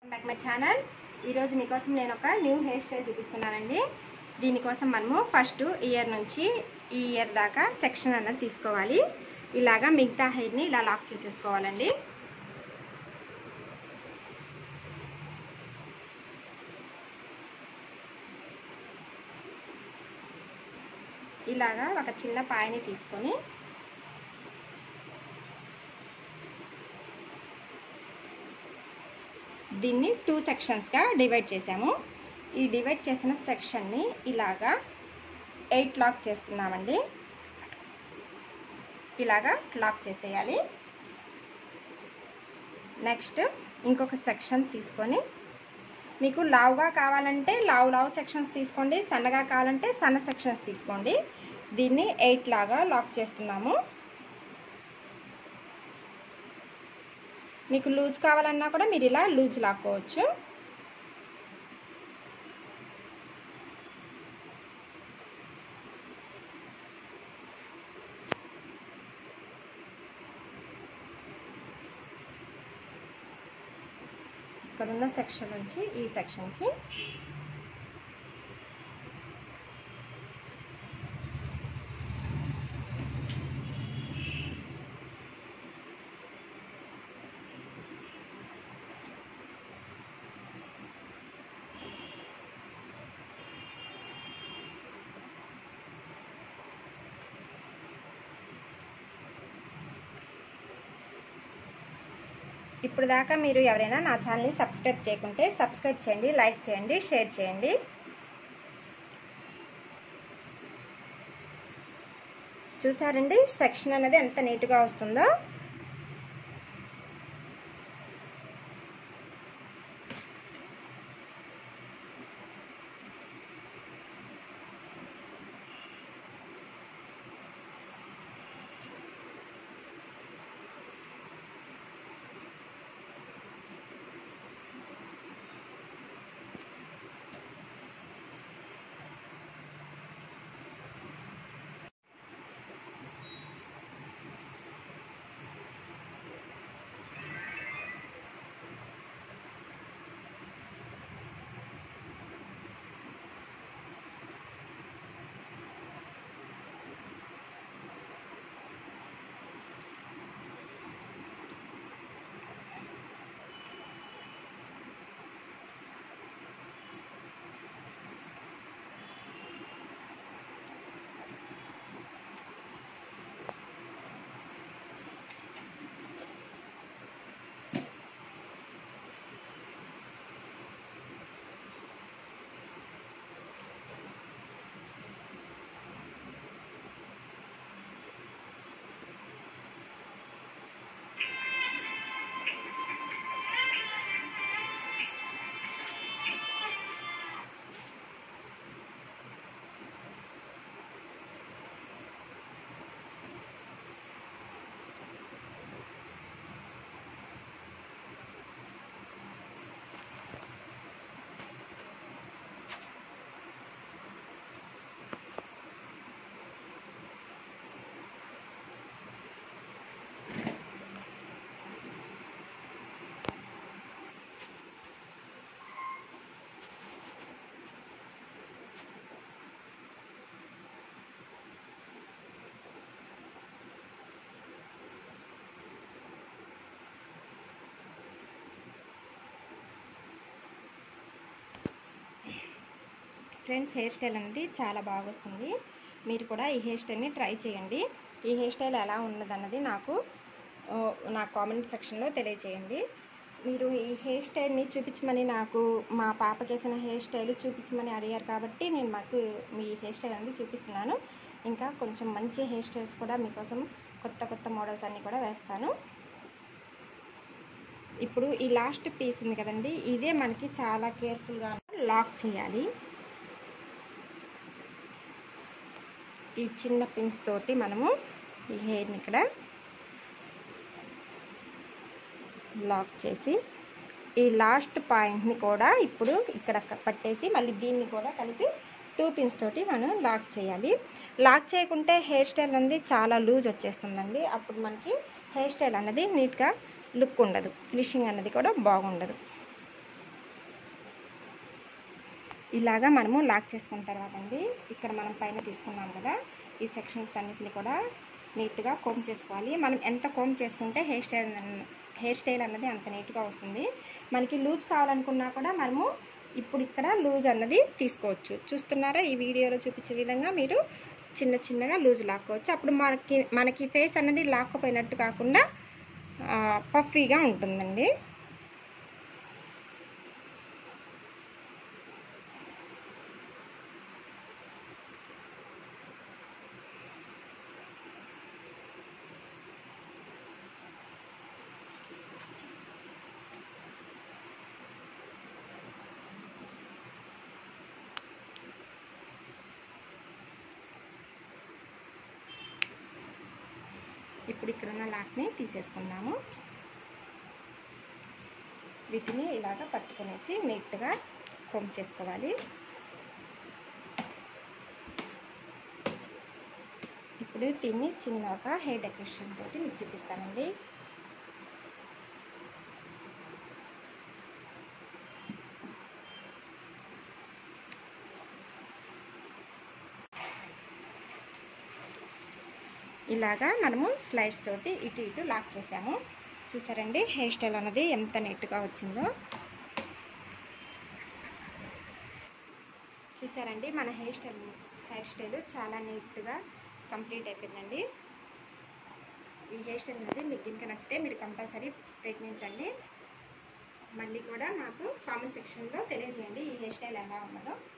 back my channel ఈరోజు మీకోసం నేను ఒక న్యూ హెయిర్ స్టైల్ చూపిస్తున్నానండి దీనికోసం మనము ఫస్ట్ ఇయర్ నుంచి ఈ ఇయర్ దాకా సెక్షన్ అన్నది తీసుకోవాలి ఇలాగా మిగతా హెయిర్ని ఇలా లాక్ చేసేసుకోవాలండి ఇలాగా ఒక చిన్న పాయని తీసుకొని దీన్ని టూ సెక్షన్స్గా డివైడ్ చేసాము ఈ డివైడ్ చేసిన సెక్షన్ని ఇలాగా ఎయిట్ లాక్ చేస్తున్నామండి ఇలాగా లాక్ చేసేయాలి నెక్స్ట్ ఇంకొక సెక్షన్ తీసుకొని మీకు లావుగా కావాలంటే లావు లావు సెక్షన్స్ తీసుకోండి సన్నగా కావాలంటే సన్న సెక్షన్స్ తీసుకోండి దీన్ని ఎయిట్ లాగా లాక్ చేస్తున్నాము మీకు లూజ్ కావాలన్నా కూడా మీరు ఇలా లూజ్ లాక్కోవచ్చు ఇక్కడున్న సెక్షన్ నుంచి ఈ సెక్షన్కి ఇప్పుడు దాకా మీరు ఎవరైనా నా ఛానల్ని సబ్స్క్రైబ్ చేయకుంటే సబ్స్క్రైబ్ చేయండి లైక్ చేయండి షేర్ చేయండి చూసారండి సెక్షన్ అనేది ఎంత నీట్గా వస్తుందో ఫ్రెండ్స్ హెయిర్ స్టైల్ అనేది చాలా బాగా వస్తుంది మీరు కూడా ఈ హెయిర్ స్టైల్ని ట్రై చేయండి ఈ హెయిర్ స్టైల్ ఎలా ఉన్నదన్నది నాకు ఆ, నా కామెంట్ సెక్షన్లో తెలియచేయండి మీరు ఈ హెయిర్ స్టైల్ని చూపించమని నాకు మా పాపకేసిన హెయిర్ స్టైల్ చూపించమని అడిగారు కాబట్టి నేను మాకు మీ హెయిర్ స్టైల్ అనేది చూపిస్తున్నాను ఇంకా కొంచెం మంచి హెయిర్ స్టైల్స్ కూడా మీకోసం కొత్త కొత్త మోడల్స్ అన్నీ కూడా వేస్తాను ఇప్పుడు ఈ లాస్ట్ పీస్ ఉంది కదండి ఇదే మనకి చాలా కేర్ఫుల్గా లాక్ చేయాలి ఈ చిన్న పిన్స్ తోటి మనము ఈ హెయిర్ని ఇక్కడ లాక్ చేసి ఈ లాస్ట్ పాయింట్ని కూడా ఇప్పుడు ఇక్కడ పట్టేసి మళ్ళీ దీన్ని కూడా కలిపి టూ పిన్స్ తోటి మనం లాక్ చేయాలి లాక్ చేయకుంటే హెయిర్ స్టైల్ అనేది చాలా లూజ్ వచ్చేస్తుందండి అప్పుడు మనకి హెయిర్ స్టైల్ అనేది నీట్గా లుక్ ఉండదు ఫినిషింగ్ అన్నది కూడా బాగుండదు ఇలాగా మనము లాక్ చేసుకున్న తర్వాత అండి ఇక్కడ మనం పైన తీసుకున్నాం కదా ఈ సెక్షన్స్ అన్నిటిని కూడా నీట్గా కోమ్ చేసుకోవాలి మనం ఎంత కోమ్ చేసుకుంటే హెయిర్ స్టైల్ అన్న- హెయిర్ స్టైల్ అన్నది అంత నీట్గా వస్తుంది మనకి లూజ్ కావాలనుకున్నా కూడా మనము ఇప్పుడు ఇక్కడ లూజ్ అన్నది తీసుకోవచ్చు చూస్తున్నారా ఈ వీడియోలో చూపించే విధంగా మీరు చిన్న చిన్నగా లూజ్ లాక్కోవచ్చు అప్పుడు మనకి మనకి ఫేస్ అన్నది లాక్కపోయినట్టు కాకుండా ఆ, పఫీగా ఉంటుందండి ఇప్పుడు ఇక్కడ ఉన్న లాక్ని తీసేసుకుందాము వీటిని ఇలాగ పట్టుకునేసి నీట్గా కొమ్ చేసుకోవాలి ఇప్పుడు దీన్ని చిన్నగా హెయిర్ డెకరేషన్ తోటి మీకు చూపిస్తానండి ఇలాగా మనము స్లైడ్స్ తోటి ఇటు ఇటు లాక్ చేసాము చూసారండి హెయిర్ స్టైల్ అనేది ఎంత నీట్గా వచ్చిందో చూసారండి మన హెయిర్ స్టైల్ హెయిర్ స్టైల్ చాలా నీట్గా కంప్లీట్ అయిపోయిందండి ఈ హెయిర్ స్టైల్ అనేది మీకు కనుక నచ్చితే మీరు కంపల్సరీ ప్రయత్నించండి మళ్ళీ కూడా నాకు కామెంట్ సెక్షన్లో తెలియజేయండి ఈ హెయిర్ స్టైల్ ఎలా ఉన్నదో